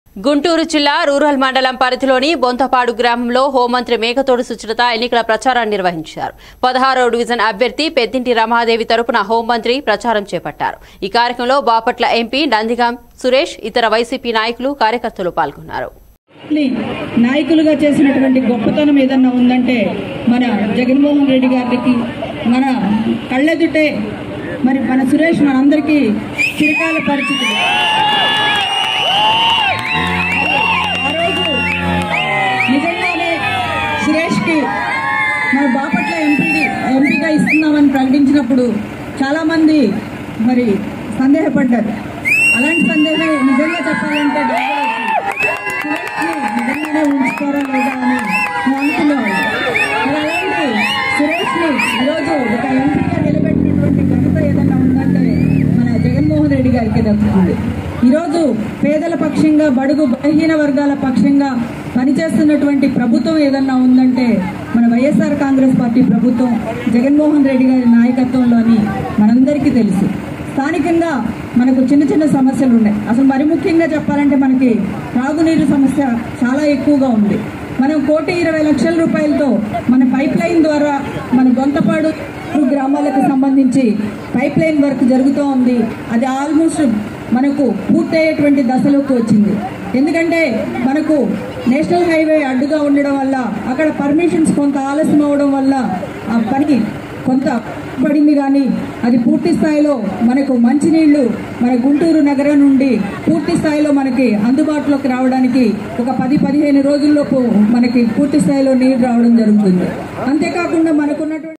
గుంటూరు జిల్లా రూరల్ మండలం పరిధిలోని బొంతపాడు గ్రామంలో హోంమంత్రి మేకతోడు సుచరిత ఎన్నికల ప్రచారాన్ని నిర్వహించారు పదహారవ డివిజన్ అభ్యర్థి పెద్దింటి రమాదేవి తరపున హోంమంత్రి ప్రచారం చేపట్టారు ఈ కార్యక్రమంలో బాపట్ల ఎంపీ నందిగాం సురేష్ ఇతర వైసీపీ నాయకులు కార్యకర్తలు పాల్గొన్నారు ని నాయకులుగా చేసినటువంటి గొప్పతనం ఏదన్నా ఉందంటే మన జగన్మోహన్ రెడ్డి గారికి మన కళ్ళెదుటే మరి మన సురేష్ మనందరికీ చిరకాల పరిచితుడు ఆ రోజు నిజంగానే సురేష్కి మన బాపట్ల ఎంపీ ఎంపీగా ఇస్తున్నామని ప్రకటించినప్పుడు చాలామంది మరి సందేహపడ్డారు అలాంటి సందేహం నిజంగా చెప్పాలంటే సురేష్ని నిజంగానే ఉంచుతారా లేదా అని నేను అనుకునేవాళ్ళు మరి అలాంటి సురేష్ని ఈరోజు ఒక ఎంపీగా నిలబెట్టినటువంటి ఘనత ఏదైనా ఉందంటే మన జగన్మోహన్ రెడ్డి గారికి దక్కుతుంది ఈరోజు పేదల పక్షంగా బడుగు బలహీన వర్గాల పక్షంగా పనిచేస్తున్నటువంటి ప్రభుత్వం ఏదన్నా ఉందంటే మన వైఎస్ఆర్ కాంగ్రెస్ పార్టీ ప్రభుత్వం జగన్మోహన్ రెడ్డి గారి నాయకత్వంలోని మనందరికీ తెలుసు స్థానికంగా మనకు చిన్న చిన్న సమస్యలు ఉన్నాయి అసలు మరి ముఖ్యంగా చెప్పాలంటే మనకి తాగునీరు సమస్య చాలా ఎక్కువగా ఉంది మనం కోటి ఇరవై లక్షల రూపాయలతో మన పైప్ లైన్ ద్వారా మన గొంతపాడు గ్రామాలకు సంబంధించి పైప్ లైన్ వర్క్ జరుగుతూ ఉంది అది ఆల్మోస్ట్ మనకు పూర్తయ్యేటువంటి దశలోకి వచ్చింది ఎందుకంటే మనకు నేషనల్ హైవే అడ్డుగా ఉండడం వల్ల అక్కడ పర్మిషన్స్ కొంత ఆలస్యం అవడం వల్ల ఆ పని కొంత పడింది కానీ అది పూర్తి స్థాయిలో మనకు మంచినీళ్లు మన గుంటూరు నగరం నుండి పూర్తి స్థాయిలో మనకి అందుబాటులోకి రావడానికి ఒక పది పదిహేను రోజుల్లోపు మనకి పూర్తి స్థాయిలో నీరు రావడం జరుగుతుంది అంతేకాకుండా మనకున్నటువంటి